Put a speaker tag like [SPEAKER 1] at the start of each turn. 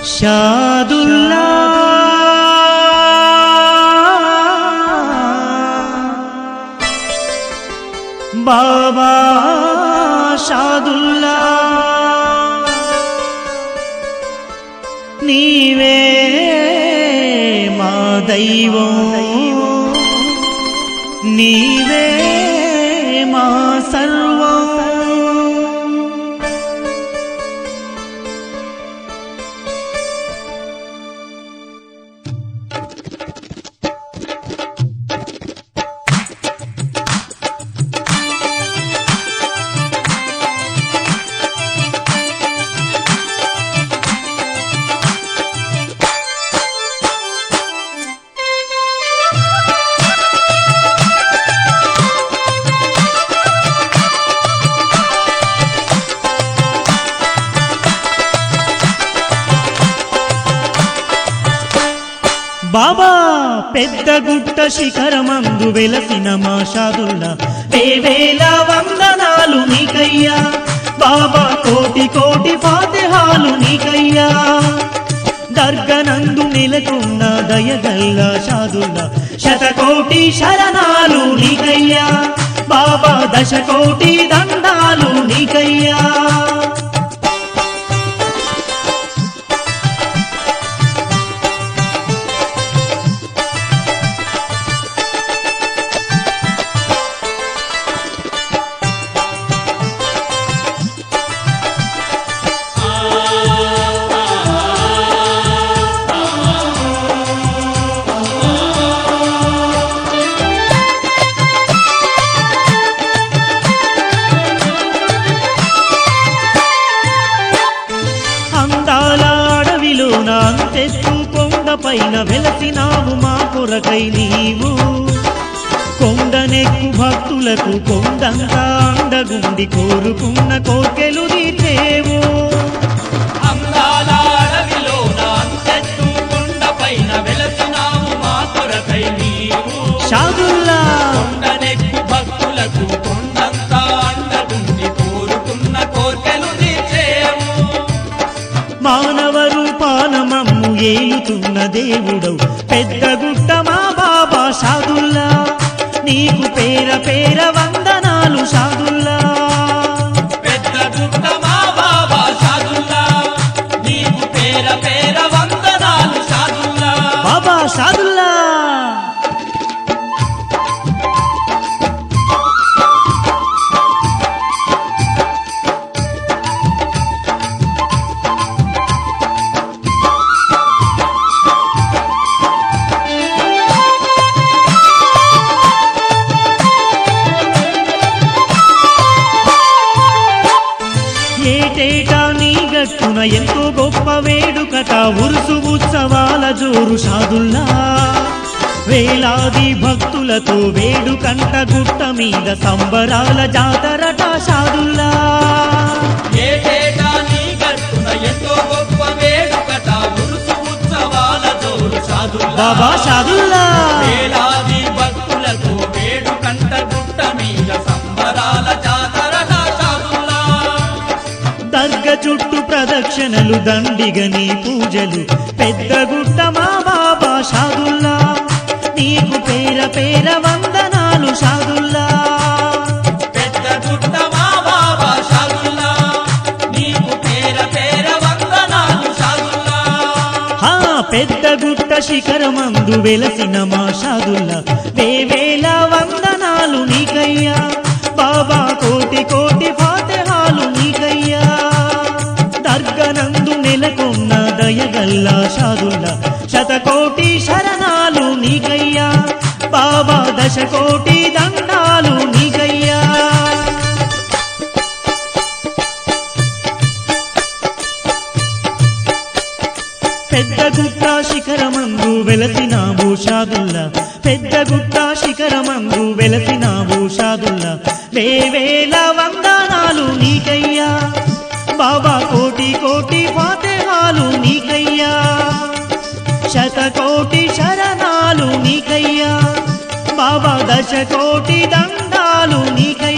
[SPEAKER 1] షాదుల్లా బాబా షాదుల్లా నీవే మా దైవం నీవే మా సర్వం బాబా పెద్ద గుట్ట శిఖరమందు వెలసిన మా షాదుల్లా వేవేల వందనాలు నీకయ్యా బాబా కోటి కోటి ఫాతిహాలు నీకయ్యా దర్గనందు నెలకొన్న దయగల్ల షాదుల్లా శతకోటి శరణాలు నీకయ్యా బాబా దశకోటి దండాలు నీకయ్యా అందాల అడవిలో నా అంతెత్తు కొండ పైన వెలసినావు మా కొరకై నీవు కొండనెక్కు భక్తులకు కొండంతా అండగుండి కోరుకున్న కోర్కెలు తీర్చేవు
[SPEAKER 2] అందాల అడవిలో నా చెట్టు కొండపైన వెలసినావు మా కొరకై నీవు
[SPEAKER 1] షాదుల్లా
[SPEAKER 2] కొండనెక్కు భక్తులకు కొండంతా అండగుండి కోరుకున్న కోర్కెలు తీర్చేవు
[SPEAKER 1] మానవ రూపాన మమ్ము ఏలుతున్న దేవుడవు పెద్ద గుట్ట మా బాబా షాదుల్లా నీకు పేర పేర వందనాలు షాదుల్లా
[SPEAKER 2] పెద్ద గుట్ట మా బాబా సాధుల్లా నీకు పేర పేర వందనాలు సాధుల్లా
[SPEAKER 1] బాబా షాదుల్లా ఏటేటా నీ గట్టున ఎంతో గొప్ప వేడుకట ఉరుసు ఉత్సవాల జోరు షాదుల్లా వేలాది భక్తులతో వేడుకంట గుట్ట మీద సంబరాల జాతరట షాదుల్లా
[SPEAKER 2] ఏటేటా నీ గట్టున ఎంతో గొప్ప వేడుకట ఉరుసు ఉత్సవాల జోరు సాధుల్లా
[SPEAKER 1] బాబా షాదుల్లా
[SPEAKER 2] వేలాది భక్తులతో వేడు కంట గుట్ట మీద సంబరాల జాతరట సాధుల్లా
[SPEAKER 1] దర్గ చుట్టూ ప్రదక్షిణలు దండిగని పూజలు పెద్ద గుట్ట మా బాబా షాదుల్లా నీకు పేర పేర వందనాలు షాదుల్లా
[SPEAKER 2] పెద్ద గుట్ట మా బాబా సాధుల్లా నీకు పేర పేర వందనాలు సాధుల్లా
[SPEAKER 1] ఆ పెద్ద గుట్ట శిఖరమందు వెలసిన మా షాదుల్లా వేవేల వందనాలు నీకయ్యా బాబా కోటి కోటి ఫాతిహాలు నీకయ్యా దర్గనందు నెలకొన్న దయగల్లా షాదుల్లా శతకోటి శరణాలు నీకయ్యా బాబా దశకోటి దండాలు నీకయ్యా పెద్ద గుట్ట శిఖరమందు వెలసినావు షాదుల్లా పెద్ద గుట్ట శిఖరమందు వెలసినావు షాదుల్లా వేవేల వందనాలు నీకయ్యా బాబా కోటి కోటి ఫాతిహాలు నీకయ్యా శతకోటి శరణాలు నీకయ్యా బాబా దశకోటి దండాలు నీకయ్యా